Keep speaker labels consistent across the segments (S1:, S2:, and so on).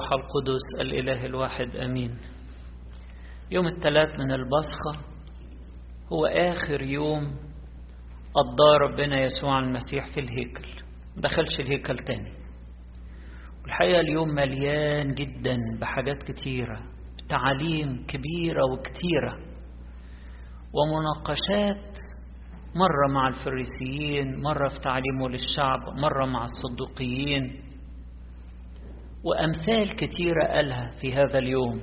S1: والروح القدس الإله الواحد أمين يوم الثلاث من البصخة هو آخر يوم قضاه ربنا يسوع المسيح في الهيكل دخلش الهيكل تاني والحقيقة اليوم مليان جدا بحاجات كتيرة تعاليم كبيرة وكتيرة ومناقشات مرة مع الفريسيين مرة في تعليمه للشعب مرة مع الصدوقيين وأمثال كتيرة قالها في هذا اليوم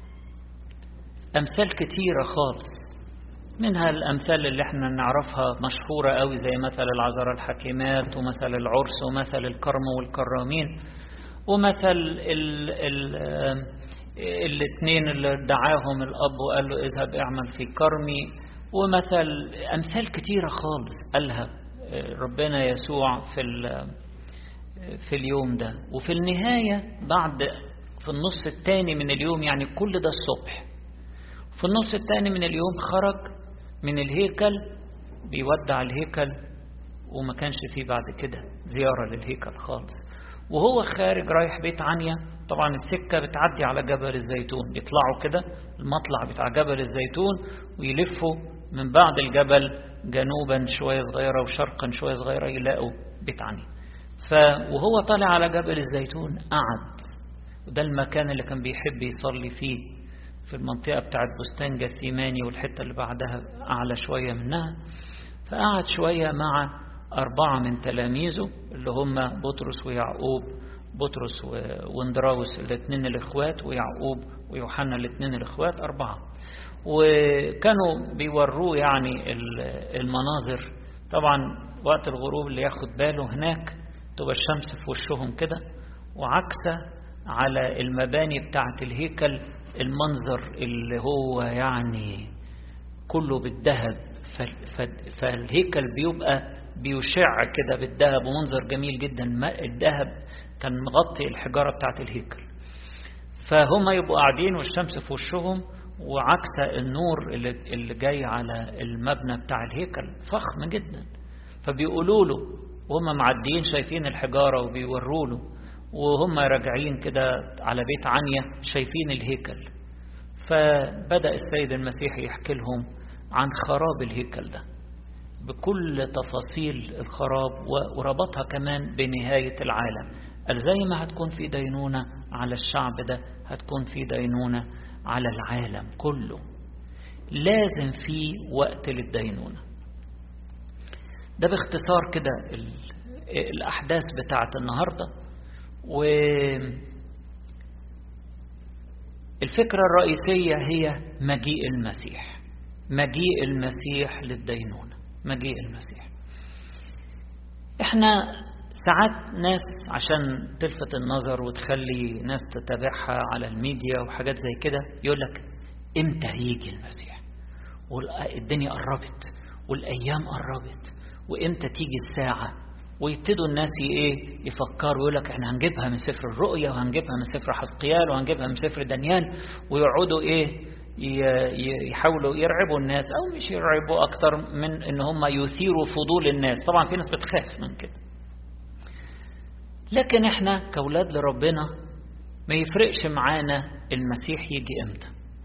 S1: أمثال كتيرة خالص منها الأمثال اللي احنا نعرفها مشهورة قوي زي مثل العذراء الحكيمات ومثل العرس ومثل الكرم والكرامين ومثل ال ال الاثنين اللي دعاهم الأب وقال له اذهب اعمل في كرمي ومثل أمثال كتيرة خالص قالها ربنا يسوع في في اليوم ده وفي النهاية بعد في النص الثاني من اليوم يعني كل ده الصبح في النص الثاني من اليوم خرج من الهيكل بيودع الهيكل وما كانش فيه بعد كده زيارة للهيكل خالص وهو خارج رايح بيت عنيا طبعا السكة بتعدي على جبل الزيتون بيطلعوا كده المطلع بتاع جبل الزيتون ويلفوا من بعد الجبل جنوبا شوية صغيرة وشرقا شوية صغيرة يلاقوا بيت عنيا وهو طالع على جبل الزيتون قعد وده المكان اللي كان بيحب يصلي فيه في المنطقة بتاعت بستان جثيماني والحتة اللي بعدها أعلى شوية منها فقعد شوية مع أربعة من تلاميذه اللي هم بطرس ويعقوب بطرس واندراوس الاثنين الإخوات ويعقوب ويوحنا الاثنين الإخوات أربعة وكانوا بيوروه يعني المناظر طبعا وقت الغروب اللي ياخد باله هناك تبقى الشمس في وشهم كده وعكسة على المباني بتاعة الهيكل المنظر اللي هو يعني كله بالذهب فالهيكل بيبقى بيشع كده بالذهب ومنظر جميل جدا الذهب كان مغطي الحجارة بتاعة الهيكل فهم يبقوا قاعدين والشمس في وشهم وعكس النور اللي, اللي جاي على المبنى بتاع الهيكل فخم جدا فبيقولوا له وهم معديين شايفين الحجارة وبيوروا له وهم راجعين كده على بيت عنيا شايفين الهيكل فبدأ السيد المسيح يحكي لهم عن خراب الهيكل ده بكل تفاصيل الخراب وربطها كمان بنهاية العالم قال زي ما هتكون في دينونة على الشعب ده هتكون في دينونة على العالم كله لازم في وقت للدينونة ده باختصار كده الأحداث بتاعت النهاردة و الفكرة الرئيسية هي مجيء المسيح مجيء المسيح للدينونة مجيء المسيح احنا ساعات ناس عشان تلفت النظر وتخلي ناس تتابعها على الميديا وحاجات زي كده يقول لك امتى هيجي المسيح والدنيا قربت والايام قربت وامتى تيجي الساعه ويبتدوا الناس ايه يفكروا يقول لك احنا هنجيبها من سفر الرؤيا وهنجيبها من سفر حسقيال وهنجيبها من سفر دانيال ويقعدوا ايه يحاولوا يرعبوا الناس او مش يرعبوا اكتر من ان هم يثيروا فضول الناس طبعا في ناس بتخاف من كده لكن احنا كاولاد لربنا ما يفرقش معانا المسيح يجي امتى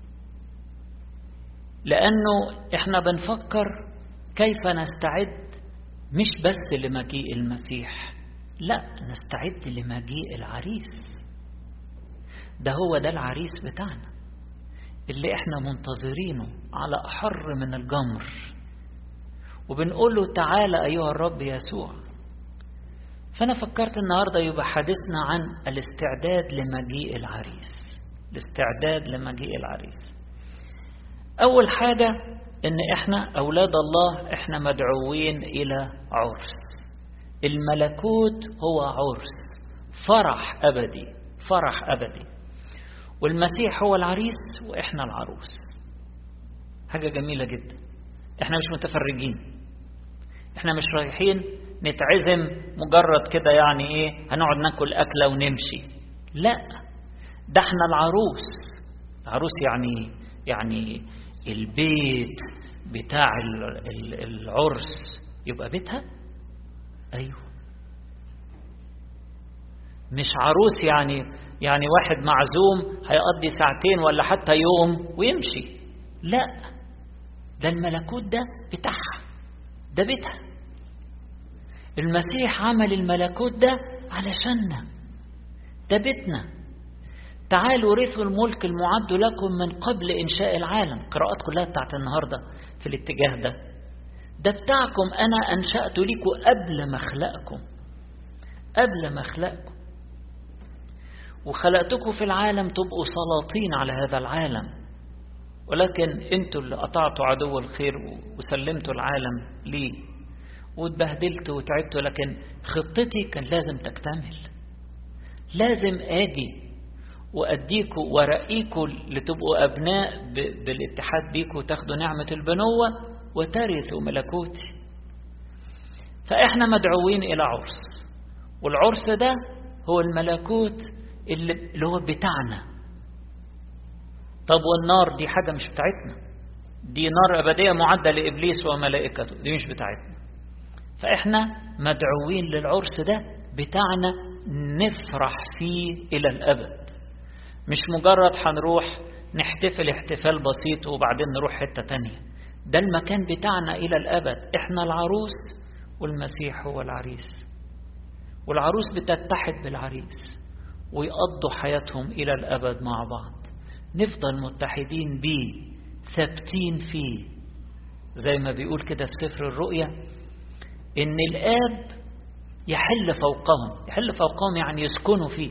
S1: لانه احنا بنفكر كيف نستعد مش بس لمجيء المسيح لا نستعد لمجيء العريس ده هو ده العريس بتاعنا اللي احنا منتظرينه على أحر من الجمر وبنقول له تعالى أيها الرب يسوع فأنا فكرت النهاردة يبقى حديثنا عن الاستعداد لمجيء العريس الاستعداد لمجيء العريس أول حاجة إن إحنا أولاد الله إحنا مدعوين إلى عرس الملكوت هو عرس فرح أبدي فرح أبدي والمسيح هو العريس وإحنا العروس حاجة جميلة جدا إحنا مش متفرجين إحنا مش رايحين نتعزم مجرد كده يعني إيه هنقعد ناكل أكلة ونمشي لا ده إحنا العروس العروس يعني يعني البيت بتاع العرس يبقى بيتها أيوه مش عروس يعني يعني واحد معزوم هيقضي ساعتين ولا حتى يوم ويمشي لا ده الملكوت ده بتاعها ده بيتها المسيح عمل الملكوت ده علشاننا ده بيتنا تعالوا ورثوا الملك المعد لكم من قبل إنشاء العالم قراءات كلها بتاعت النهاردة في الاتجاه ده ده بتاعكم أنا أنشأت لكم قبل ما أخلقكم قبل ما أخلقكم وخلقتكم في العالم تبقوا سلاطين على هذا العالم ولكن انتوا اللي قطعتوا عدو الخير وسلمتوا العالم ليه واتبهدلتوا وتعبتوا لكن خطتي كان لازم تكتمل لازم اجي واديكوا ورقيكوا لتبقوا ابناء بالاتحاد بيكوا وتاخدوا نعمه البنوه وترثوا ملكوتي فاحنا مدعوين الى عرس والعرس ده هو الملكوت اللي, اللي هو بتاعنا طب والنار دي حاجة مش بتاعتنا دي نار أبدية معدة لإبليس وملائكته دي مش بتاعتنا فإحنا مدعوين للعرس ده بتاعنا نفرح فيه إلى الأبد مش مجرد هنروح نحتفل احتفال بسيط وبعدين نروح حتة تانية ده المكان بتاعنا إلى الأبد إحنا العروس والمسيح هو العريس والعروس بتتحد بالعريس ويقضوا حياتهم إلى الأبد مع بعض نفضل متحدين بيه ثابتين فيه زي ما بيقول كده في سفر الرؤيا إن الآب يحل فوقهم يحل فوقهم يعني يسكنوا فيه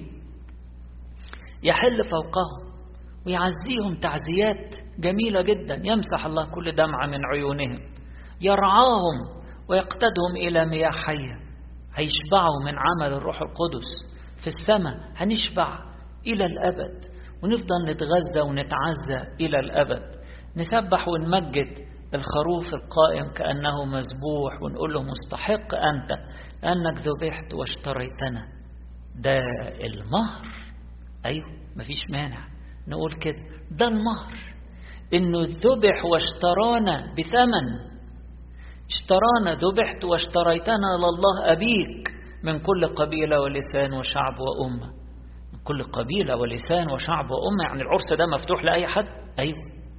S1: يحل فوقهم ويعزيهم تعزيات جميلة جدا يمسح الله كل دمعة من عيونهم يرعاهم ويقتدهم إلى مياه حية هيشبعوا من عمل الروح القدس في السماء هنشبع إلى الأبد ونفضل نتغذى ونتعزى إلى الأبد نسبح ونمجد الخروف القائم كأنه مذبوح ونقول له مستحق أنت لأنك ذبحت واشتريتنا ده المهر أيوه مفيش مانع نقول كده ده المهر إنه ذبح واشترانا بثمن اشترانا ذبحت واشتريتنا لله أبيك من كل قبيلة ولسان وشعب وأمة من كل قبيلة ولسان وشعب وأمة يعني العرس ده مفتوح لأي حد أيوه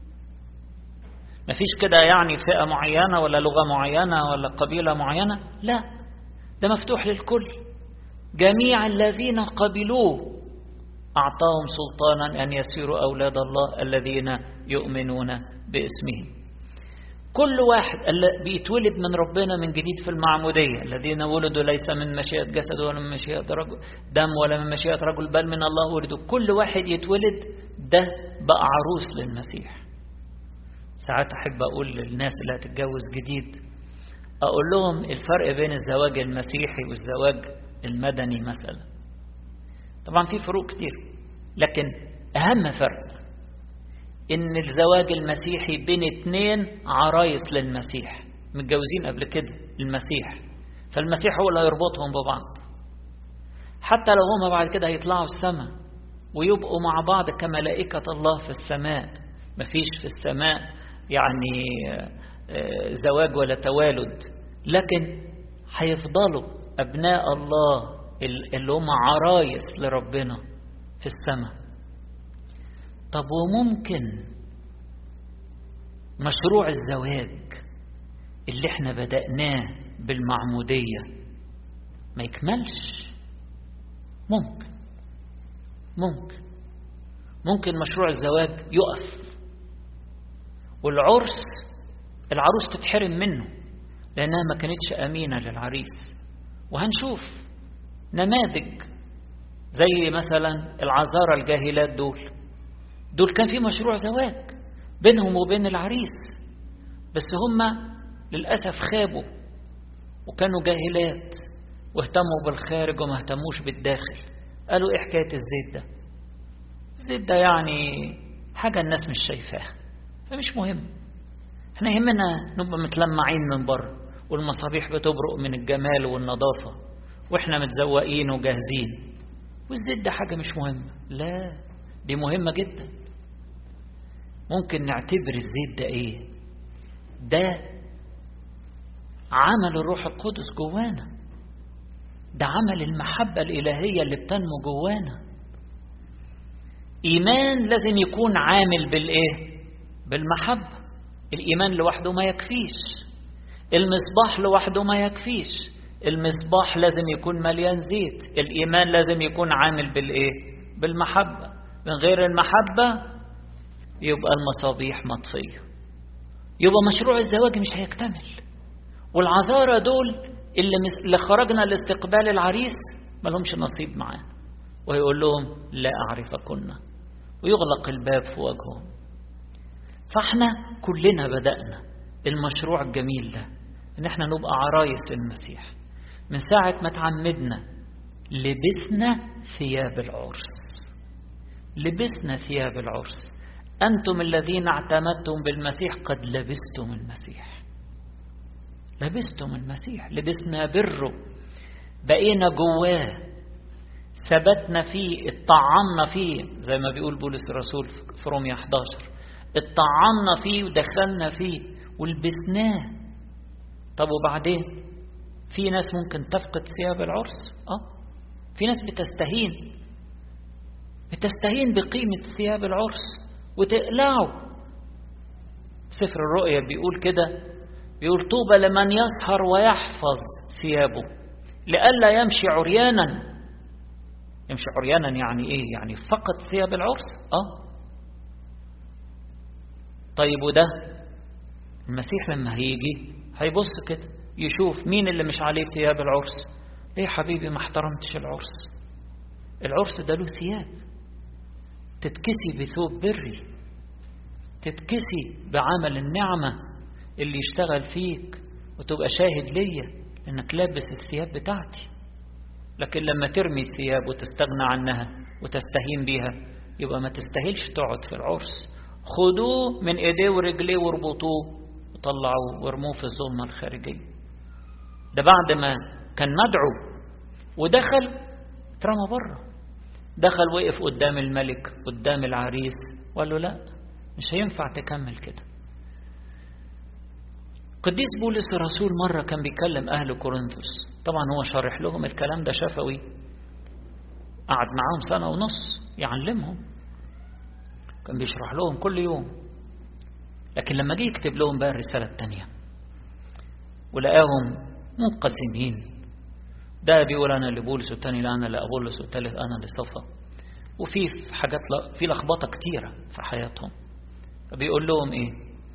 S1: مفيش كده يعني فئة معينة ولا لغة معينة ولا قبيلة معينة لا ده مفتوح للكل جميع الذين قبلوه أعطاهم سلطانا أن يسيروا أولاد الله الذين يؤمنون باسمه كل واحد بيتولد من ربنا من جديد في المعمودية الذين ولدوا ليس من مشيئة جسد ولا من مشيئة رجل دم ولا من مشيئة رجل بل من الله ولدوا كل واحد يتولد ده بقى عروس للمسيح ساعات أحب أقول للناس اللي هتتجوز جديد أقول لهم الفرق بين الزواج المسيحي والزواج المدني مثلا طبعا في فروق كتير لكن أهم فرق إن الزواج المسيحي بين اتنين عرايس للمسيح متجوزين قبل كده المسيح فالمسيح هو اللي هيربطهم ببعض حتى لو هما بعد كده هيطلعوا السماء ويبقوا مع بعض كملائكة الله في السماء مفيش في السماء يعني زواج ولا توالد لكن هيفضلوا أبناء الله اللي هم عرايس لربنا في السماء طب وممكن مشروع الزواج اللي احنا بدأناه بالمعمودية ما يكملش ممكن ممكن ممكن مشروع الزواج يقف والعرس العروس تتحرم منه لأنها ما كانتش أمينة للعريس وهنشوف نماذج زي مثلا العذارى الجاهلات دول دول كان في مشروع زواج بينهم وبين العريس بس هم للأسف خابوا وكانوا جاهلات واهتموا بالخارج وما اهتموش بالداخل قالوا ايه حكاية الزيت ده الزيت ده يعني حاجة الناس مش شايفاها فمش مهم احنا يهمنا نبقى متلمعين من بره والمصابيح بتبرق من الجمال والنظافة واحنا متزوقين وجاهزين والزيت ده حاجة مش مهمة لا دي مهمة جدا ممكن نعتبر الزيت ده ايه ده عمل الروح القدس جوانا ده عمل المحبة الإلهية اللي بتنمو جوانا إيمان لازم يكون عامل بالإيه بالمحبة الإيمان لوحده ما يكفيش المصباح لوحده ما يكفيش المصباح لازم يكون مليان زيت الإيمان لازم يكون عامل بالإيه بالمحبة من غير المحبة يبقى المصابيح مطفية يبقى مشروع الزواج مش هيكتمل والعذارى دول اللي, اللي خرجنا لاستقبال العريس ما لهمش نصيب معاه ويقول لهم لا أعرفكن ويغلق الباب في وجههم فاحنا كلنا بدأنا المشروع الجميل ده ان احنا نبقى عرايس المسيح من ساعة ما تعمدنا لبسنا ثياب العرس لبسنا ثياب العرس أنتم الذين اعتمدتم بالمسيح قد لبستم المسيح لبستم المسيح لبسنا بره بقينا جواه ثبتنا فيه اتطعمنا فيه زي ما بيقول بولس الرسول في روميا 11 اتطعمنا فيه ودخلنا فيه ولبسناه طب وبعدين في ناس ممكن تفقد ثياب العرس اه في ناس بتستهين بتستهين بقيمة ثياب العرس وتقلعه سفر الرؤيا بيقول كده بيقول طوبى لمن يسهر ويحفظ ثيابه لئلا يمشي عريانا يمشي عريانا يعني ايه يعني فقط ثياب العرس اه طيب وده المسيح لما هيجي هيبص كده يشوف مين اللي مش عليه ثياب العرس ليه حبيبي ما احترمتش العرس العرس ده له ثياب تتكسي بثوب بري تتكسي بعمل النعمة اللي يشتغل فيك وتبقى شاهد ليا انك لابس الثياب بتاعتي لكن لما ترمي الثياب وتستغنى عنها وتستهين بيها يبقى ما تستاهلش تقعد في العرس خدوه من ايديه ورجليه واربطوه وطلعوه وارموه في الظلمة الخارجية ده بعد ما كان مدعو ودخل اترمى بره دخل وقف قدام الملك قدام العريس وقال له لا مش هينفع تكمل كده قديس بولس الرسول مرة كان بيكلم أهل كورنثوس طبعا هو شارح لهم الكلام ده شفوي قعد معاهم سنة ونص يعلمهم كان بيشرح لهم كل يوم لكن لما جه يكتب لهم بقى الرسالة التانية ولقاهم منقسمين ده بيقول أنا لبولس والتاني لا أنا لأبولس والتالت أنا لصفا وفي حاجات في لخبطة كتيرة في حياتهم فبيقول لهم إيه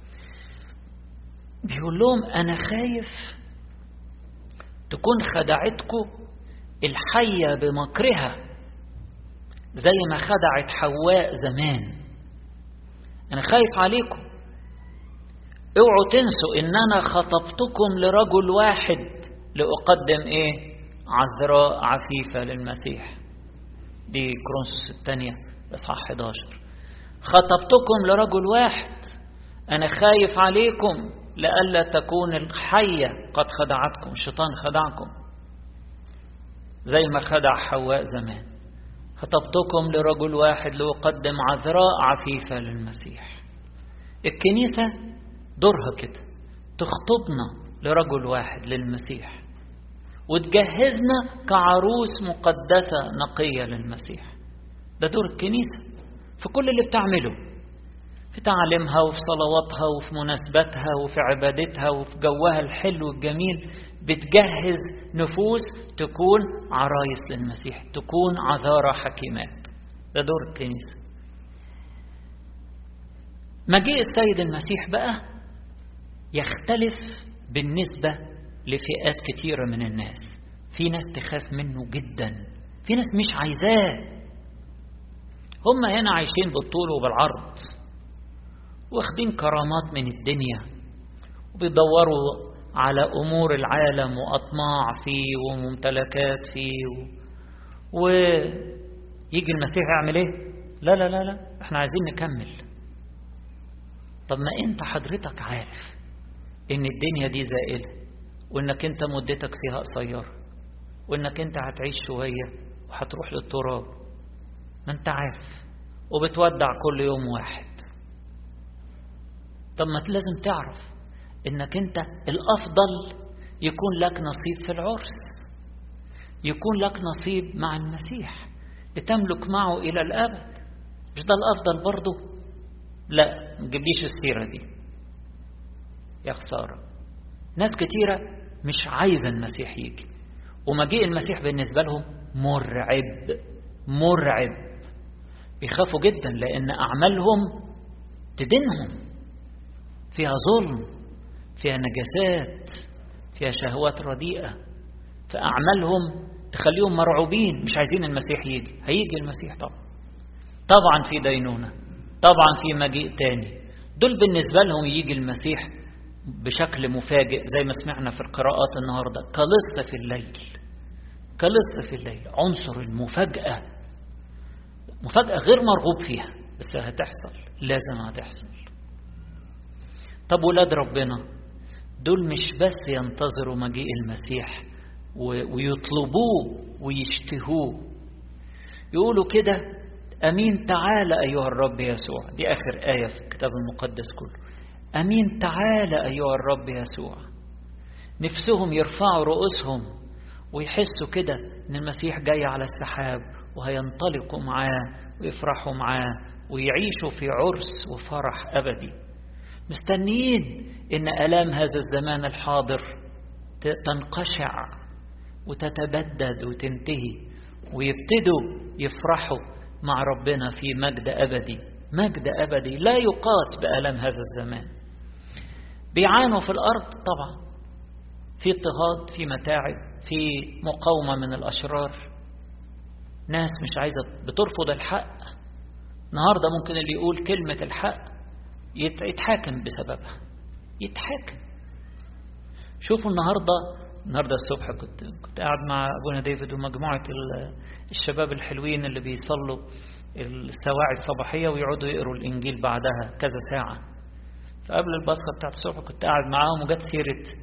S1: بيقول لهم أنا خايف تكون خدعتكم الحية بمكرها زي ما خدعت حواء زمان أنا خايف عليكم اوعوا تنسوا إن أنا خطبتكم لرجل واحد لأقدم إيه عذراء عفيفة للمسيح دي كرونسوس الثانية إصحاح 11 خطبتكم لرجل واحد أنا خايف عليكم لئلا تكون الحية قد خدعتكم الشيطان خدعكم زي ما خدع حواء زمان خطبتكم لرجل واحد لأقدم عذراء عفيفة للمسيح الكنيسة دورها كده تخطبنا لرجل واحد للمسيح وتجهزنا كعروس مقدسة نقية للمسيح ده دور الكنيسة في كل اللي بتعمله في تعليمها وفي صلواتها وفي مناسباتها وفي عبادتها وفي جوها الحلو الجميل بتجهز نفوس تكون عرايس للمسيح تكون عذارى حكيمات ده دور الكنيسة مجيء السيد المسيح بقى يختلف بالنسبة لفئات كتيرة من الناس في ناس تخاف منه جدا في ناس مش عايزاه هم هنا عايشين بالطول وبالعرض واخدين كرامات من الدنيا وبيدوروا على أمور العالم وأطماع فيه وممتلكات فيه و... ويجي المسيح يعمل ايه لا لا لا لا احنا عايزين نكمل طب ما انت حضرتك عارف ان الدنيا دي زائلة وانك انت مدتك فيها قصيرة وانك انت هتعيش شوية وهتروح للتراب ما انت عارف وبتودع كل يوم واحد طب ما لازم تعرف انك انت الافضل يكون لك نصيب في العرس يكون لك نصيب مع المسيح لتملك معه الى الابد مش ده الأفضل برضه لا ما تجيبليش السيرة دي يا خسارة ناس كتيرة مش عايزة المسيح يجي ومجيء المسيح بالنسبة لهم مرعب مرعب بيخافوا جدا لأن أعمالهم تدينهم فيها ظلم فيها نجاسات فيها شهوات رديئة فأعمالهم تخليهم مرعوبين مش عايزين المسيح يجي هيجي المسيح طبعا طبعا في دينونة طبعا في مجيء تاني دول بالنسبة لهم يجي المسيح بشكل مفاجئ زي ما سمعنا في القراءات النهاردة كلص في الليل كلص في الليل عنصر المفاجأة مفاجأة غير مرغوب فيها بس هتحصل لازم هتحصل طب ولاد ربنا دول مش بس ينتظروا مجيء المسيح ويطلبوه ويشتهوه يقولوا كده أمين تعالى أيها الرب يسوع دي آخر آية في الكتاب المقدس كله أمين تعالى أيها الرب يسوع نفسهم يرفعوا رؤوسهم ويحسوا كده إن المسيح جاي على السحاب وهينطلقوا معاه ويفرحوا معاه ويعيشوا في عرس وفرح أبدي مستنيين إن آلام هذا الزمان الحاضر تنقشع وتتبدد وتنتهي ويبتدوا يفرحوا مع ربنا في مجد أبدي مجد أبدي لا يقاس بآلام هذا الزمان بيعانوا في الأرض طبعا في اضطهاد في متاعب في مقاومة من الأشرار ناس مش عايزة بترفض الحق النهاردة ممكن اللي يقول كلمة الحق يتحاكم بسببها يتحاكم شوفوا النهاردة النهاردة الصبح كنت كنت قاعد مع أبونا ديفيد ومجموعة الشباب الحلوين اللي بيصلوا السواعي الصباحية ويقعدوا يقروا الإنجيل بعدها كذا ساعة فقبل البصرة بتاعت الصبح كنت قاعد معاهم وجت سيرة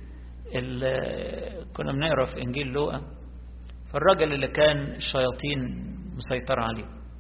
S1: كنا بنقرا في إنجيل لوقا فالراجل اللي كان الشياطين مسيطرة عليه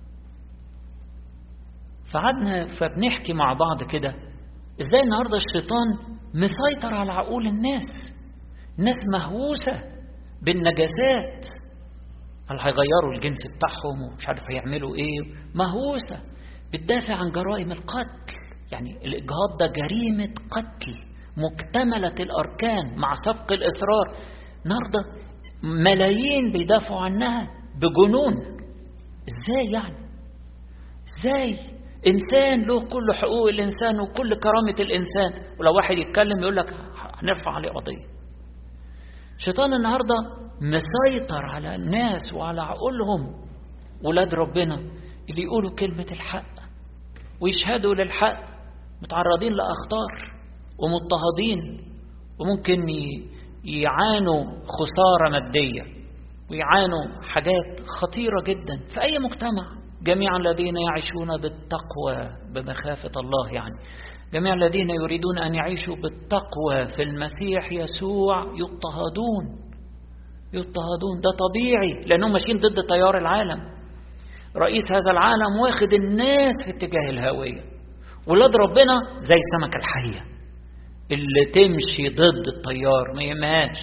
S1: فقعدنا فبنحكي مع بعض كده ازاي النهارده الشيطان مسيطر على عقول الناس الناس مهووسة بالنجاسات هل هيغيروا الجنس بتاعهم ومش عارف هيعملوا ايه مهووسة بتدافع عن جرائم القتل يعني الإجهاض ده جريمة قتل مكتملة الأركان مع سبق الإصرار النهارده ملايين بيدافعوا عنها بجنون ازاي يعني ازاي انسان له كل حقوق الانسان وكل كرامه الانسان ولو واحد يتكلم يقول لك هنرفع عليه قضيه شيطان النهارده مسيطر على الناس وعلى عقولهم ولاد ربنا اللي يقولوا كلمه الحق ويشهدوا للحق متعرضين لاخطار ومضطهدين وممكن يعانوا خساره ماديه ويعانوا حاجات خطيره جدا في اي مجتمع جميع الذين يعيشون بالتقوى بمخافة الله يعني جميع الذين يريدون أن يعيشوا بالتقوى في المسيح يسوع يضطهدون يضطهدون ده طبيعي لأنهم ماشيين ضد تيار العالم رئيس هذا العالم واخد الناس في اتجاه الهوية ولاد ربنا زي السمكة الحية اللي تمشي ضد التيار ما يهمهاش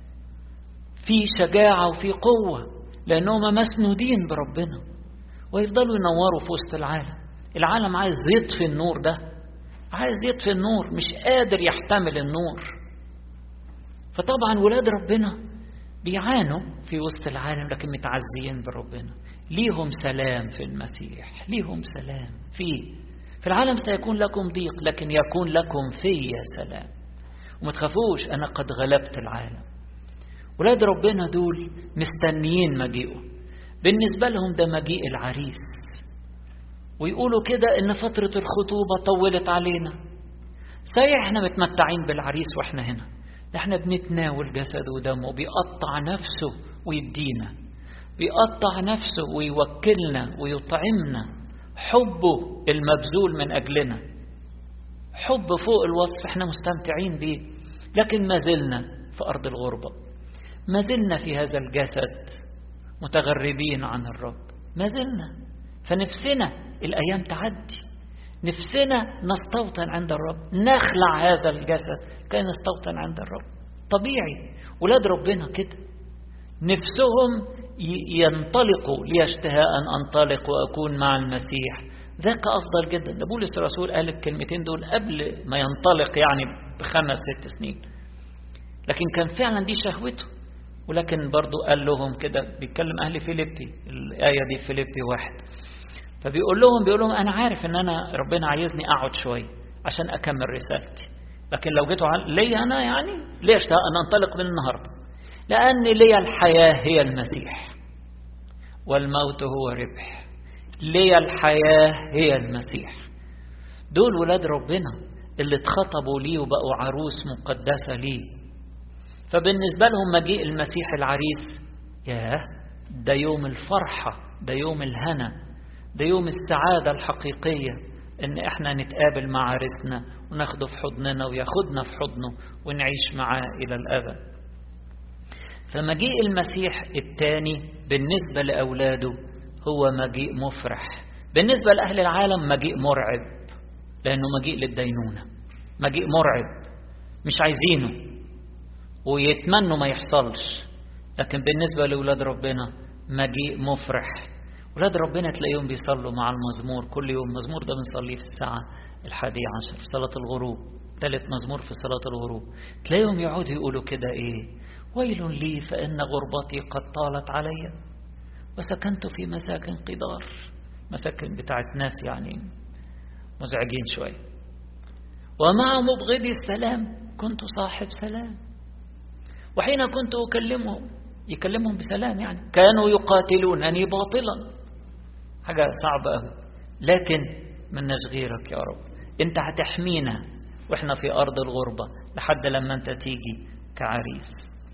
S1: في شجاعة وفي قوة لأنهم مسنودين بربنا ويفضلوا ينوروا في وسط العالم العالم عايز يطفي النور ده عايز يطفي النور مش قادر يحتمل النور فطبعا ولاد ربنا بيعانوا في وسط العالم لكن متعزيين بربنا ليهم سلام في المسيح ليهم سلام فيه في العالم سيكون لكم ضيق لكن يكون لكم في سلام وما تخافوش أنا قد غلبت العالم ولاد ربنا دول مستنيين مجيئه بالنسبة لهم ده مجيء العريس ويقولوا كده إن فترة الخطوبة طولت علينا صحيح احنا متمتعين بالعريس واحنا هنا احنا بنتناول جسده ودمه بيقطع نفسه ويدينا بيقطع نفسه ويوكلنا ويطعمنا حبه المبذول من أجلنا حب فوق الوصف احنا مستمتعين بيه لكن ما زلنا في أرض الغربة ما زلنا في هذا الجسد متغربين عن الرب ما زلنا فنفسنا الأيام تعدي نفسنا نستوطن عند الرب نخلع هذا الجسد كي نستوطن عند الرب طبيعي ولاد ربنا كده نفسهم ينطلقوا ليشتهى أن أنطلق وأكون مع المسيح ذاك أفضل جدا ده بولس الرسول قال الكلمتين دول قبل ما ينطلق يعني بخمس ست سنين لكن كان فعلا دي شهوته ولكن برضو قال لهم كده بيتكلم أهل فيليبي الآية دي فيليبي واحد فبيقول لهم بيقول لهم أنا عارف إن أنا ربنا عايزني أقعد شوية عشان أكمل رسالتي لكن لو جيتوا ليا أنا يعني ليه أشتاق أن أنطلق من النهاردة لأن لي الحياة هي المسيح والموت هو ربح لي الحياة هي المسيح دول ولاد ربنا اللي اتخطبوا ليه وبقوا عروس مقدسة ليه فبالنسبة لهم مجيء المسيح العريس ياه ده يوم الفرحة ده يوم الهنا ده يوم السعادة الحقيقية ان احنا نتقابل مع عريسنا وناخده في حضننا وياخدنا في حضنه ونعيش معاه الى الابد فمجيء المسيح الثاني بالنسبة لأولاده هو مجيء مفرح بالنسبة لأهل العالم مجيء مرعب لأنه مجيء للدينونة مجيء مرعب مش عايزينه ويتمنوا ما يحصلش لكن بالنسبة لأولاد ربنا مجيء مفرح ولاد ربنا تلاقيهم بيصلوا مع المزمور كل يوم مزمور ده بنصليه في الساعة الحادية عشر في صلاة الغروب ثالث مزمور في صلاة الغروب تلاقيهم يقعدوا يقولوا كده ايه ويل لي فإن غربتي قد طالت علي وسكنت في مساكن قدار مساكن بتاعت ناس يعني مزعجين شوية ومع مبغضي السلام كنت صاحب سلام وحين كنت أكلمهم يكلمهم بسلام يعني كانوا يقاتلونني باطلا حاجة صعبة أوي لكن من غيرك يا رب انت هتحمينا واحنا في أرض الغربة لحد لما انت تيجي كعريس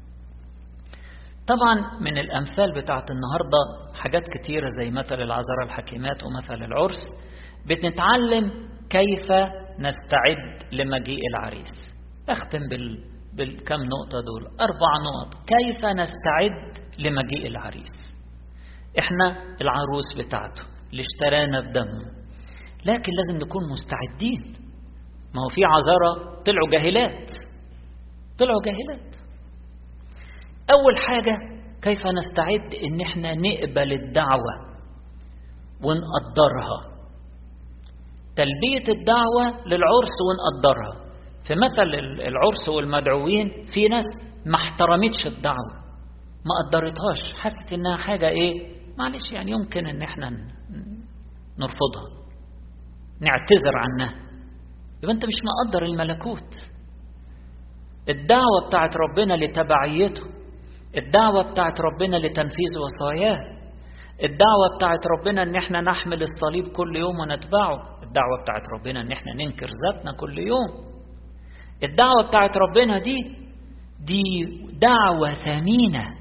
S1: طبعا من الأمثال بتاعت النهاردة حاجات كتيرة زي مثل العذراء الحكيمات ومثل العرس بنتعلم كيف نستعد لمجيء العريس أختم بال... بالكم نقطة دول أربع نقط كيف نستعد لمجيء العريس إحنا العروس بتاعته اللي اشترانا بدمه لكن لازم نكون مستعدين ما هو في عذارى طلعوا جاهلات طلعوا جاهلات أول حاجة كيف نستعد إن إحنا نقبل الدعوة ونقدرها تلبية الدعوة للعرس ونقدرها في مثل العرس والمدعوين في ناس ما احترمتش الدعوة ما قدرتهاش حست إنها حاجة إيه معلش يعني يمكن إن إحنا نرفضها نعتذر عنها يبقى أنت مش مقدر الملكوت الدعوة بتاعت ربنا لتبعيته الدعوة بتاعت ربنا لتنفيذ وصاياه الدعوة بتاعت ربنا ان احنا نحمل الصليب كل يوم ونتبعه الدعوة بتاعت ربنا ان احنا ننكر ذاتنا كل يوم الدعوة بتاعت ربنا دي دي دعوة ثمينة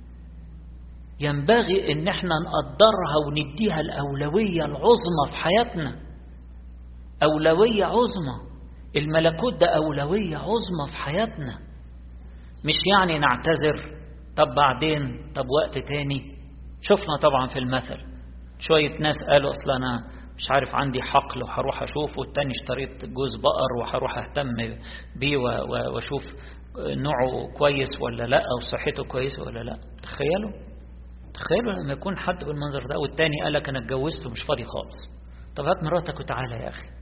S1: ينبغي ان احنا نقدرها ونديها الأولوية العظمى في حياتنا أولوية عظمى الملكوت ده أولوية عظمى في حياتنا مش يعني نعتذر طب بعدين طب وقت تاني شفنا طبعا في المثل شوية ناس قالوا أصل أنا مش عارف عندي حقل وهروح أشوفه والتاني اشتريت جوز بقر وهروح أهتم بيه وأشوف نوعه كويس ولا لا أو صحته كويسة ولا لا تخيلوا تخيلوا لما يكون حد بالمنظر ده والتاني قال لك أنا اتجوزت ومش فاضي خالص طب هات مراتك وتعالى يا أخي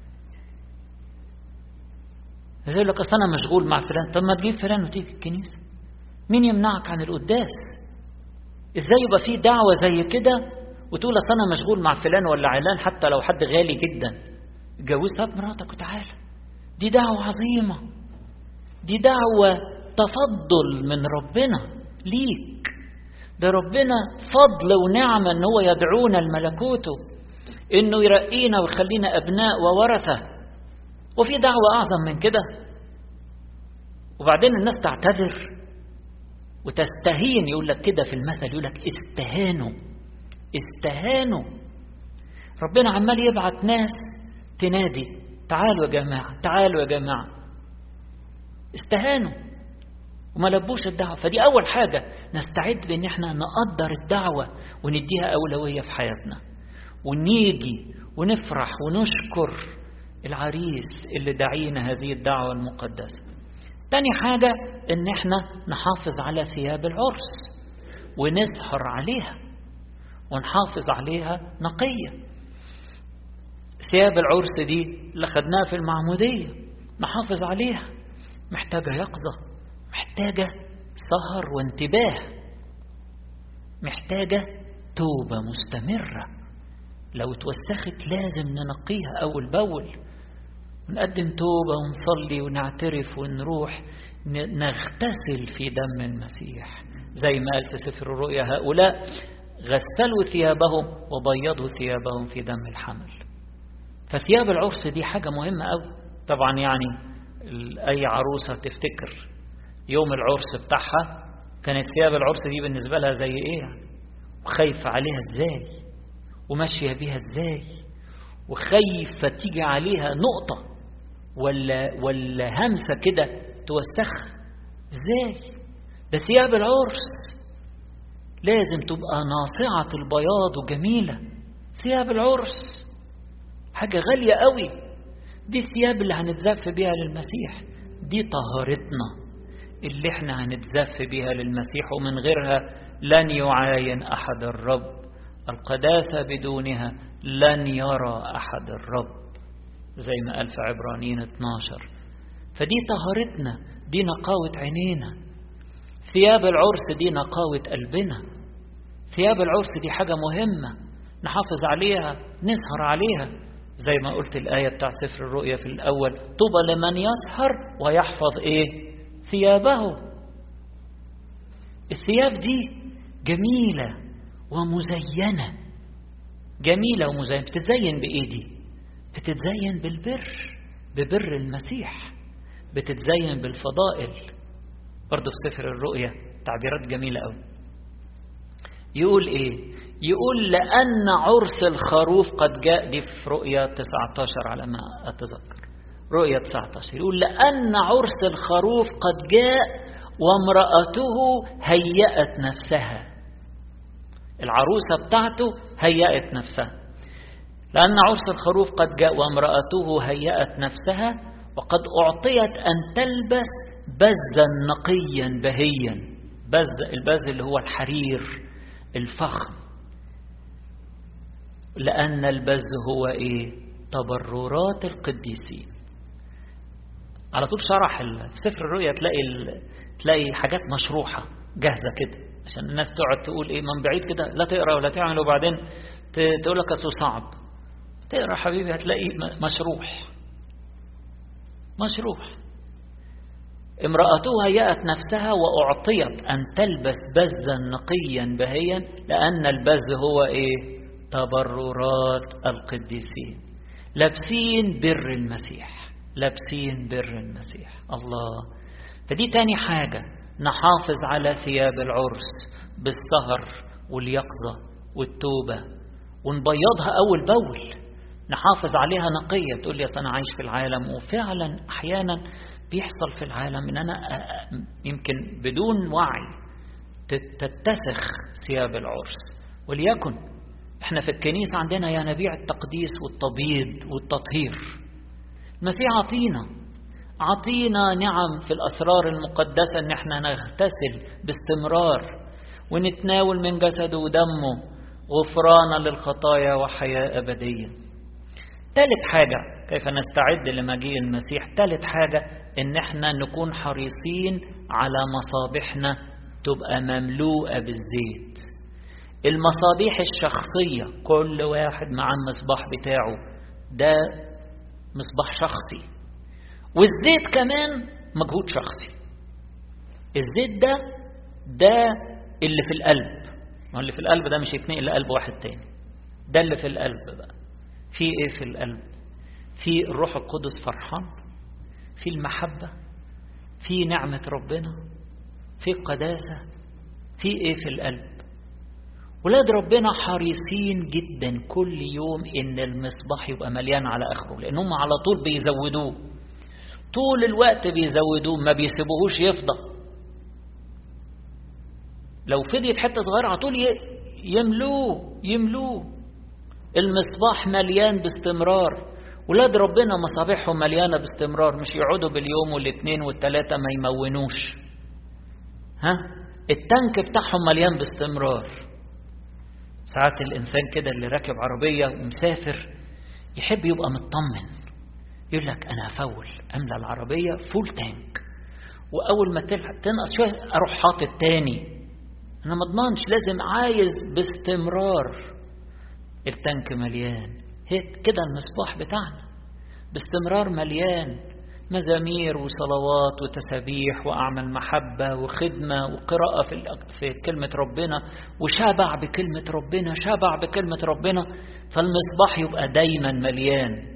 S1: زي لك أصل أنا مشغول مع فلان طب ما تجيب فلان وتيجي الكنيسة مين يمنعك عن القداس ازاي يبقى في دعوة زي كده وتقول اصل انا مشغول مع فلان ولا علان حتى لو حد غالي جدا اتجوزت هات مراتك وتعالى دي دعوة عظيمة دي دعوة تفضل من ربنا ليك ده ربنا فضل ونعمة ان هو يدعونا لملكوته انه يرقينا ويخلينا ابناء وورثة وفي دعوة اعظم من كده وبعدين الناس تعتذر وتستهين يقول لك كده في المثل يقول لك استهانوا استهانوا ربنا عمال يبعت ناس تنادي تعالوا يا جماعة تعالوا يا جماعة استهانوا وما لبوش الدعوة فدي أول حاجة نستعد بأن احنا نقدر الدعوة ونديها أولوية في حياتنا ونيجي ونفرح ونشكر العريس اللي دعينا هذه الدعوة المقدسة تاني حاجة ان احنا نحافظ على ثياب العرس ونسهر عليها ونحافظ عليها نقية ثياب العرس دي اللي خدناها في المعمودية نحافظ عليها محتاجة يقظة محتاجة سهر وانتباه محتاجة توبة مستمرة لو اتوسخت لازم ننقيها أول بأول ونقدم توبة ونصلي ونعترف ونروح نغتسل في دم المسيح زي ما قال في سفر الرؤيا هؤلاء غسلوا ثيابهم وبيضوا ثيابهم في دم الحمل فثياب العرس دي حاجة مهمة أوي طبعا يعني أي عروسة تفتكر يوم العرس بتاعها كانت ثياب العرس دي بالنسبة لها زي إيه يعني وخايفة عليها إزاي وماشية بيها إزاي وخايفة تيجي عليها نقطة ولا ولا همسة كده توسخ إزاي ده ثياب العرس لازم تبقى ناصعة البياض وجميلة ثياب العرس حاجة غالية قوي دي الثياب اللي هنتزف بيها للمسيح دي طهارتنا اللي احنا هنتزف بيها للمسيح ومن غيرها لن يعاين أحد الرب القداسة بدونها لن يرى أحد الرب زي ما قال في عبرانيين 12 فدي طهارتنا دي نقاوة عينينا ثياب العرس دي نقاوة قلبنا ثياب العرس دي حاجة مهمة نحافظ عليها نسهر عليها زي ما قلت الآية بتاع سفر الرؤيا في الأول طوبى لمن يسهر ويحفظ إيه ثيابه الثياب دي جميلة ومزينة جميلة ومزينة بتتزين بإيه دي بتتزين بالبر ببر المسيح بتتزين بالفضائل برضه في سفر الرؤيا تعبيرات جميلة قوي يقول ايه يقول لأن عرس الخروف قد جاء دي في رؤيا 19 على ما أتذكر رؤيا 19 يقول لأن عرس الخروف قد جاء وامرأته هيأت نفسها العروسة بتاعته هيأت نفسها لأن عرس الخروف قد جاء وامرأته هيأت نفسها وقد أعطيت أن تلبس بزا نقيا بهيا بز البز اللي هو الحرير الفخم لأن البز هو إيه تبررات القديسين على طول شرح في سفر الرؤيا تلاقي تلاقي حاجات مشروحة جاهزة كده عشان الناس تقعد تقول إيه من بعيد كده لا تقرأ ولا تعمل وبعدين تقول لك أصله صعب تقرأ حبيبي هتلاقي مشروح مشروح امرأته هيأت نفسها وأعطيت أن تلبس بزا نقيا بهيا لأن البز هو إيه تبررات القديسين لابسين بر المسيح لابسين بر المسيح الله فدي تاني حاجة نحافظ على ثياب العرس بالسهر واليقظة والتوبة ونبيضها أول بأول نحافظ عليها نقية تقول لي أنا عايش في العالم وفعلا أحيانا بيحصل في العالم ان انا يمكن بدون وعي تتسخ ثياب العرس وليكن احنا في الكنيسة عندنا ينابيع التقديس والتبييض والتطهير المسيح عطينا عطينا نعم في الأسرار المقدسة ان احنا نغتسل باستمرار ونتناول من جسده ودمه غفرانا للخطايا وحياة أبدية ثالث حاجة كيف نستعد لمجيء المسيح ثالث حاجة ان احنا نكون حريصين على مصابيحنا تبقى مملوءة بالزيت المصابيح الشخصية كل واحد مع المصباح بتاعه ده مصباح شخصي والزيت كمان مجهود شخصي الزيت ده ده اللي في القلب ما اللي في القلب ده مش يتنقل لقلب واحد تاني ده اللي في القلب بقى في ايه في القلب في الروح القدس فرحان في المحبة في نعمة ربنا في قداسة في ايه في القلب ولاد ربنا حريصين جدا كل يوم ان المصباح يبقى مليان على اخره لانهم على طول بيزودوه طول الوقت بيزودوه ما بيسيبوهوش يفضى لو فضيت حته صغيره على طول يملوه يملوه المصباح مليان باستمرار ولاد ربنا مصابيحهم مليانه باستمرار مش يقعدوا باليوم والاثنين والثلاثه ما يمونوش ها التانك بتاعهم مليان باستمرار ساعات الانسان كده اللي راكب عربيه ومسافر يحب يبقى مطمن يقول لك أنا هفول أملى العربية فول تانك وأول ما تنقص شوية أروح حاطط تاني أنا ما اضمنش لازم عايز باستمرار التانك مليان هيك كده المصباح بتاعنا باستمرار مليان مزامير وصلوات وتسابيح وأعمال محبة وخدمة وقراءة في, في كلمة ربنا وشبع بكلمة ربنا شبع بكلمة ربنا فالمصباح يبقى دايما مليان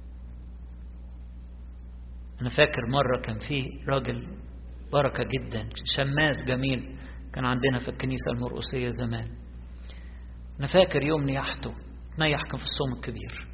S1: أنا فاكر مرة كان في راجل بركة جدا شماس جميل كان عندنا في الكنيسة المرقسية زمان أنا فاكر يوم نياحته نيح كان في الصوم الكبير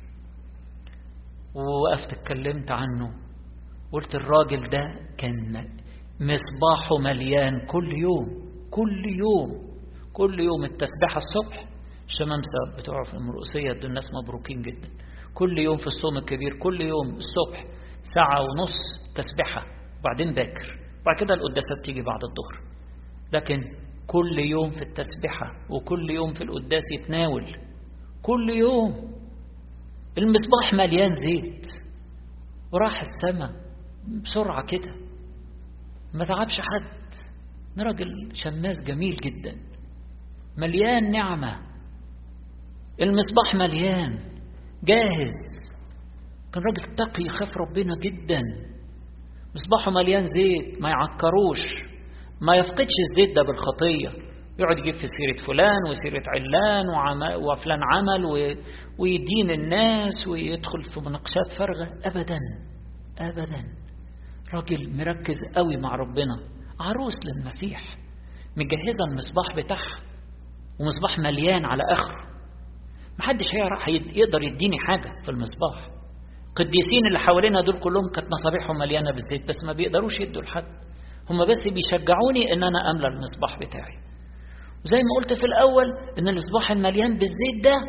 S1: ووقفت اتكلمت عنه قلت الراجل ده كان مصباحه مليان كل يوم كل يوم كل يوم التسبيحة الصبح الشمامسة بتوعه في المرقسية دول الناس مبروكين جدا كل يوم في الصوم الكبير كل يوم الصبح ساعة ونص تسبيحة وبعدين باكر بعد كده القداسات تيجي بعد الظهر لكن كل يوم في التسبيحة وكل يوم في القداس يتناول كل يوم المصباح مليان زيت وراح السماء بسرعة كده ما تعبش حد راجل شماس جميل جدا مليان نعمة المصباح مليان جاهز كان راجل تقي يخاف ربنا جدا مصباحه مليان زيت ما يعكروش ما يفقدش الزيت ده بالخطية يقعد يجيب في سيرة فلان وسيرة علان وفلان عمل ويدين الناس ويدخل في مناقشات فارغة أبدا أبدا راجل مركز قوي مع ربنا عروس للمسيح مجهزة المصباح بتاعها ومصباح مليان على آخره محدش هيعرف يقدر يديني حاجة في المصباح القديسين اللي حوالينا دول كلهم كانت مصابيحهم مليانة بالزيت بس ما بيقدروش يدوا لحد هم بس بيشجعوني ان انا املى المصباح بتاعي وزي ما قلت في الاول ان المصباح المليان بالزيت ده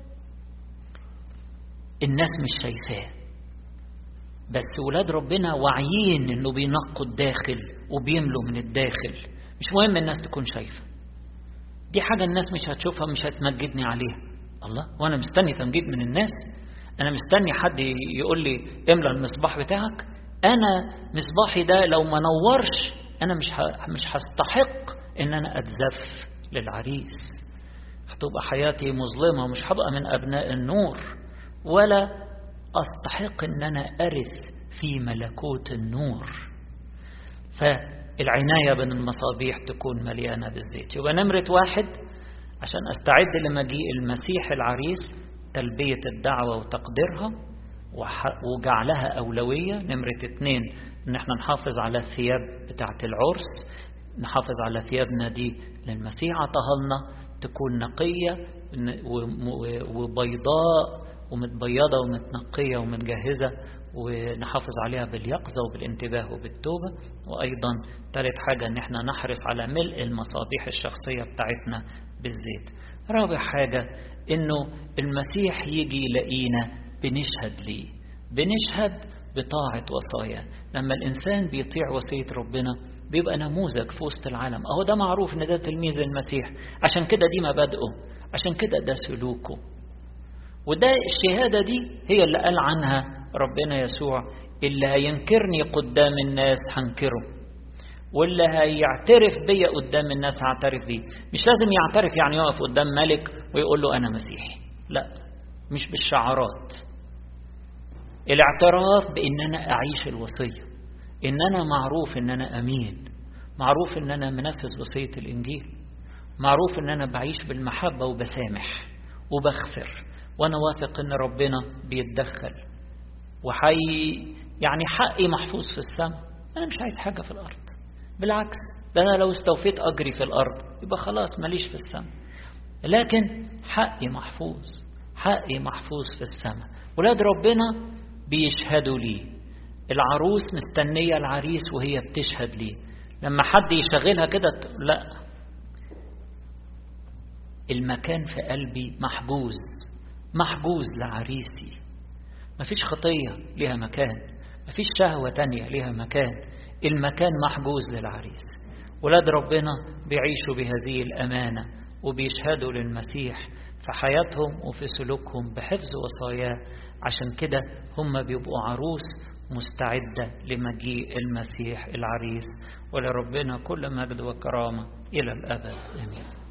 S1: الناس مش شايفاه بس ولاد ربنا واعيين انه بينقوا الداخل وبيملوا من الداخل مش مهم الناس تكون شايفه دي حاجة الناس مش هتشوفها مش هتمجدني عليها الله وانا مستني تمجيد من الناس انا مستني حد يقول لي املى المصباح بتاعك انا مصباحي ده لو ما نورش انا مش مش هستحق ان انا اتزف للعريس هتبقى حياتي مظلمه مش هبقى من ابناء النور ولا استحق ان انا ارث في ملكوت النور فالعنايه بين المصابيح تكون مليانه بالزيت يبقى نمره واحد عشان استعد لمجيء المسيح العريس تلبيه الدعوه وتقديرها وجعلها أولوية نمرة اتنين إن احنا نحافظ على الثياب بتاعة العرس نحافظ على ثيابنا دي للمسيح عطاها تكون نقية وبيضاء ومتبيضة ومتنقية ومتجهزة ونحافظ عليها باليقظة وبالانتباه وبالتوبة وأيضا ثالث حاجة إن احنا نحرص على ملء المصابيح الشخصية بتاعتنا بالزيت رابع حاجة إنه المسيح يجي يلاقينا بنشهد ليه بنشهد بطاعة وصايا لما الإنسان بيطيع وصية ربنا بيبقى نموذج في وسط العالم أهو ده معروف إن ده تلميذ المسيح عشان كده دي مبادئه عشان كده ده سلوكه وده الشهادة دي هي اللي قال عنها ربنا يسوع اللي هينكرني قدام الناس هنكره واللي هيعترف بيا قدام الناس هعترف بيه مش لازم يعترف يعني يقف قدام ملك ويقول له أنا مسيحي لا مش بالشعارات الاعتراف بان انا اعيش الوصيه ان انا معروف ان انا امين معروف ان انا منفذ وصيه الانجيل معروف ان انا بعيش بالمحبه وبسامح وبغفر وانا واثق ان ربنا بيتدخل وحي يعني حقي محفوظ في السماء انا مش عايز حاجه في الارض بالعكس ده انا لو استوفيت اجري في الارض يبقى خلاص ماليش في السماء لكن حقي محفوظ حقي محفوظ في السماء ولاد ربنا بيشهدوا لي العروس مستنية العريس وهي بتشهد لي لما حد يشغلها كده لا المكان في قلبي محجوز محجوز لعريسي مفيش خطية ليها مكان مفيش شهوة تانية ليها مكان المكان محجوز للعريس ولاد ربنا بيعيشوا بهذه الأمانة وبيشهدوا للمسيح في حياتهم وفي سلوكهم بحفظ وصاياه عشان كده هم بيبقوا عروس مستعدة لمجيء المسيح العريس ولربنا كل مجد وكرامة إلى الأبد آمين